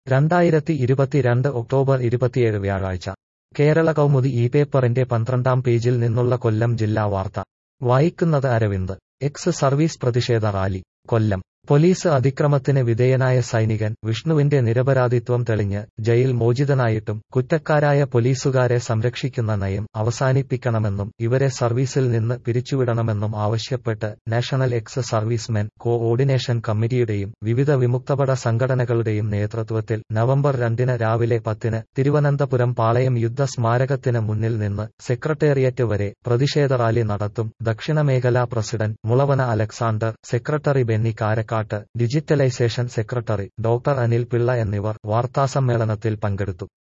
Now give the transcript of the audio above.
രണ്ടായിരത്തി ഇരുപത്തിരണ്ട് ഒക്ടോബർ ഇരുപത്തിയേഴ് വ്യാഴാഴ്ച കേരള കൗമുദി ഈ പേപ്പറിന്റെ പന്ത്രണ്ടാം പേജിൽ നിന്നുള്ള കൊല്ലം ജില്ലാ വാർത്ത വായിക്കുന്നത് അരവിന്ദ് എക്സ് സർവീസ് പ്രതിഷേധ റാലി കൊല്ലം പോലീസ് അതിക്രമത്തിന് വിധേയനായ സൈനികൻ വിഷ്ണുവിന്റെ നിരപരാധിത്വം തെളിഞ്ഞ് ജയിൽ മോചിതനായിട്ടും കുറ്റക്കാരായ പോലീസുകാരെ സംരക്ഷിക്കുന്ന നയം അവസാനിപ്പിക്കണമെന്നും ഇവരെ സർവീസിൽ നിന്ന് പിരിച്ചുവിടണമെന്നും ആവശ്യപ്പെട്ട് national ex servicemen coordination കമ്മിറ്റിയുടെയും വിവിധ വിമുക്തപട സംഘടനകളുടെയും നേതൃത്വത്തിൽ നവംബർ രണ്ടിന് രാവിലെ പത്തിന് തിരുവനന്തപുരം പാളയം യുദ്ധ സ്മാരകത്തിന് മുന്നിൽ നിന്ന് സെക്രട്ടേറിയറ്റ് വരെ പ്രതിഷേധ റാലി നടത്തും ദക്ഷിണമേഖലാ president Mulavana Alexander secretary Benny Karakkat digitalisation secretary doctor Anil Pillai എന്നിവർ വാർത്താസമ്മേളനത്തിൽ പങ്കെടുത്തു